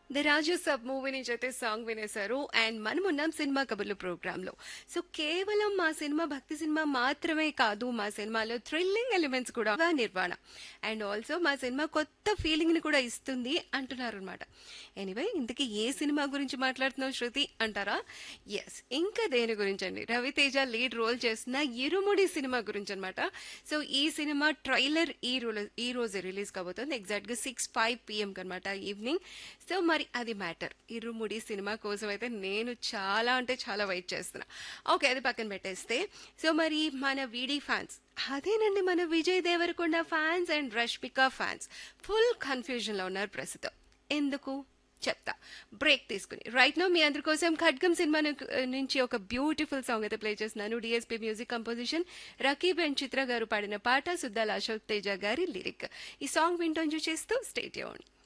the Raju sub movie నుంచి అయితే song వినేశారు and మనం ఉన్నాం సినిమా కబుర్లు ప్రోగ్రామ్ లో సో కేవలం మా సినిమా భక్తి సినిమా మాత్రమే కాదు మా సినిమాలో థ్రిల్లింగ్ ఎలిమెంట్స్ కూడా నిర్వాణ అండ్ ఆల్సో మా సినిమా కొత్త ఫీలింగ్ ని కూడా ఇస్తుంది అంటున్నారు అనమాట ఎనీవే ఇంతకీ ఏ సినిమా గురించి మాట్లాడుతున్నావు శృతి అంటారా ఎస్ ఇంకా దేని గురించి అండి రవితేజ లీడ్ రోల్ చేస్తున్న ఇరుముడి సినిమా గురించి అనమాట సో ఈ సినిమా ట్రైలర్ ఈ రోజు ఈ రోజు రిలీజ్ కాబోతుంది ఎగ్జాక్ట్ గా సిక్స్ ఫైవ్ పిఎం అనమాట ఈవినింగ్ సో మరి అది మ్యాటర్ ఇరుముడి సినిమా కోసం అయితే నేను చాలా అంటే చాలా వెయిట్ చేస్తున్నా ఓకే అది పక్కన పెట్టేస్తే సో మరి మన వీడి ఫ్యాన్స్ అదేనండి మన Vijay Devarakonda fans and Rashmika fans full confusion లో ఉన్నారు ప్రస్తుతం ఎందుకు చెప్తా బ్రేక్ తీసుకుని రైట్ నో మీ అందరి కోసం ఖడ్గం సినిమా ను- నుంచి ఒక బ్యూటిఫుల్ సాంగ్ అయితే ప్లే చేస్తున్నాను DSP music composition Raqeeb and Chitra garu పాడిన పాట సుద్దాల అశోక్ తేజ గారి లిరిక్ ఈ సాంగ్ వింటూ చేస్తూ స్టేట్ చేయండి